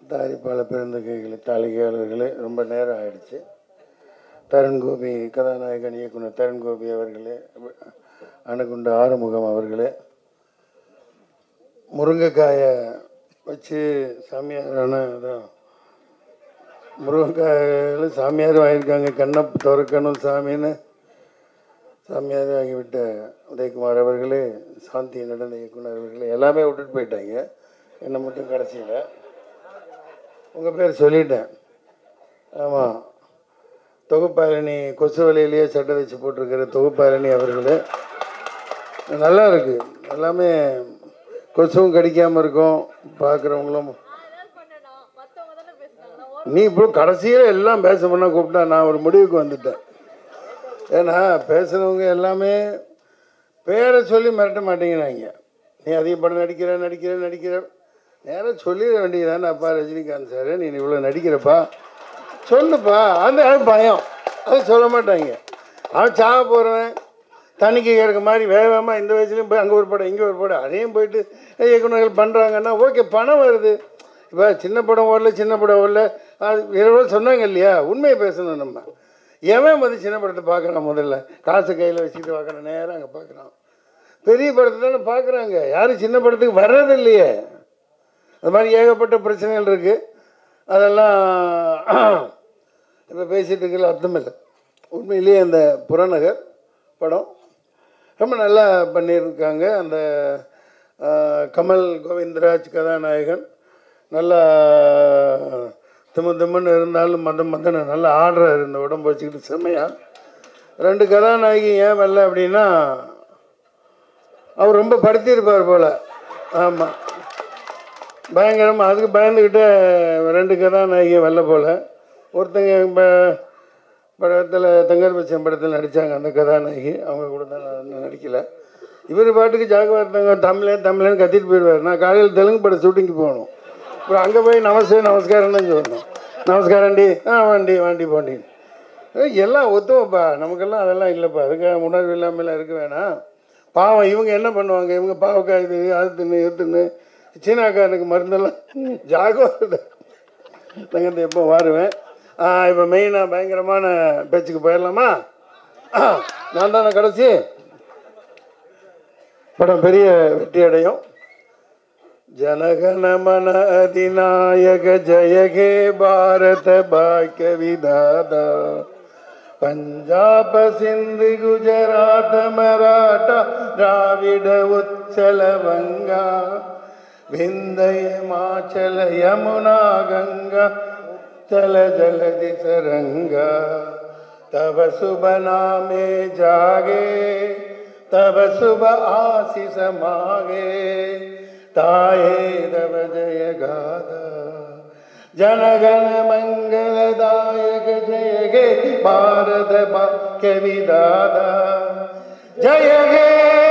தயாரிப்பாளர் பெருந்தகைகளே தாளிகையாளர்களே ரொம்ப நேரம் ஆயிடுச்சு தருண் கோபி கதாநாயகன் இயக்குனர் தருண் கோபி அவர்களே அணுகுண்டு ஆறுமுகம் அவர்களே முருங்கைக்காயை வச்சு சாமியாரான அதான் முருங்கைக்காயில் சாமியார் வாங்கியிருக்காங்க கண்ணை திறக்கணும் சாமின்னு சாமியார் ஆகிவிட்ட உதயகுமார் அவர்களே சாந்தி நடன இயக்குனர் அவர்களே எல்லாமே விட்டுட்டு போயிட்டாங்க என்னை மட்டும் கடைசியில் உங்கள் பேர் சொல்லிட்டேன் ஆமாம் தொகுப்பாளினி கொசு வலையிலேயே சட்டை வச்சு போட்டிருக்கிற தொகுப்பாளினி அவர்களே நல்லா இருக்கு எல்லாமே கொசுவும் கடிக்காமல் இருக்கும் பார்க்குறவங்களும் நீ இப்போ கடைசியில் எல்லாம் பேச பண்ண கூப்பிட்டா நான் ஒரு முடிவுக்கு வந்துட்டேன் ஏன்னா பேசுகிறவங்க எல்லாமே பேரை சொல்லி மிரட்ட மாட்டேங்கிறாங்க நீ அதிக படம் நடிக்கிற நடிக்கிற நடிக்கிற நேராக சொல்லிட வேண்டியதானே அப்பா ரஜினிகாந்த் சார் நீ இவ்வளோ நடிக்கிறப்பா சொல்லுப்பா அந்த அது பயம் அது சொல்ல மாட்டாங்க அவன் சாக போகிறவன் தண்ணிக்கு கேட்க மாதிரி வேகமாக இந்த வயசுலையும் போய் அங்கே ஒரு படம் இங்கே ஒரு படம் அதையும் போயிட்டு இயக்குநர்கள் பண்ணுறாங்கன்னா ஓகே பணம் வருது இப்போ சின்ன படம் ஓடல சின்ன படம் ஓடல அது இருபது சொன்னாங்க இல்லையா உண்மையை பேசணும் நம்ம எவன் வந்து சின்ன படத்தை பார்க்குறான் முதல்ல காசு கையில் வச்சுக்கிட்டு பார்க்குறான் நேரம் அங்கே பார்க்குறான் பெரிய படத்தை தானே பார்க்குறாங்க யாரும் சின்ன படத்துக்கு வர்றது இல்லையே அது மாதிரி ஏகப்பட்ட பிரச்சனைகள் இருக்குது அதெல்லாம் இப்போ பேசிகிட்டு இருக்கல அர்த்தம் இல்லை உண்மையிலேயே அந்த புறநகர் படம் ரொம்ப நல்லா பண்ணியிருக்காங்க அந்த ஆஹ், கமல் கோவிந்தராஜ் கதாநாயகன் நல்லா திமு திமுன்னு இருந்தாலும் மத மதன்னு நல்லா ஆடுறாரு இந்த உடம்பு வச்சுக்கிட்டு செம்மையா ரெண்டு கதாநாயகி ஏன் வரல அப்படின்னா அவர் ரொம்ப படுத்தியிருப்பார் போல் ஆமாம் பயங்கரமாக அதுக்கு பயந்துக்கிட்டு ரெண்டு கதாநாயகி வரல போல் ஒருத்தங்க இப்போ படத்தில் தங்கர் பச்சன் படத்தில் நடித்தாங்க அந்த கதாநாயகி அவங்க கூட தான் நான் நடிக்கலை இவர் பாட்டுக்கு ஜாகவார்த்தங்க தமிழன் தமிழன் கத்திட்டு போயிடுவார் நான் காலையில் தெலுங்கு படம் ஷூட்டிங்க்கு போகணும் அப்புறம் அங்கே போய் நமஸ்தே நமஸ்காரம் தான் சொல்லணும் நமஸ்காரண்டி ஆ வாண்டி வாண்டி போண்டி ஏய், எல்லாம் ஒத்துவப்பா நமக்கெல்லாம் அதெல்லாம் இல்லைப்பா அதுக்காக உணர்வு இல்லாமலாம் இருக்க வேணாம் பாவம் இவங்க என்ன பண்ணுவாங்க இவங்க பாவக்காய் இது அது தின்னு இது தின்னு சீனாக்காரனுக்கு மருந்தெல்லாம் ஜாகவார்த்தை தங்கத்தை எப்போ வாருவேன் இப்போ மெயினாக பயங்கரமான பேச்சுக்கு போயிடலாமா ஆ, நான் தானே கடைசி படம் பெரிய வெற்றி அடையும் ஜனகணமன அதிநாயக ஜெய ஹே பாரத பாக்கிய விதாதா பஞ்சாப சிந்து குஜராத் மராட்டா திராவிட உச்சல வங்கா விந்தய மாச்சல யமுனா கங்கா चल जलधि सरंगा तब शुभ नामे जागे तब शुभ आशीष मागे ताये तब जय गादा जनगण मंगलदायक जय गे भारत भाग्य विदादा जय गे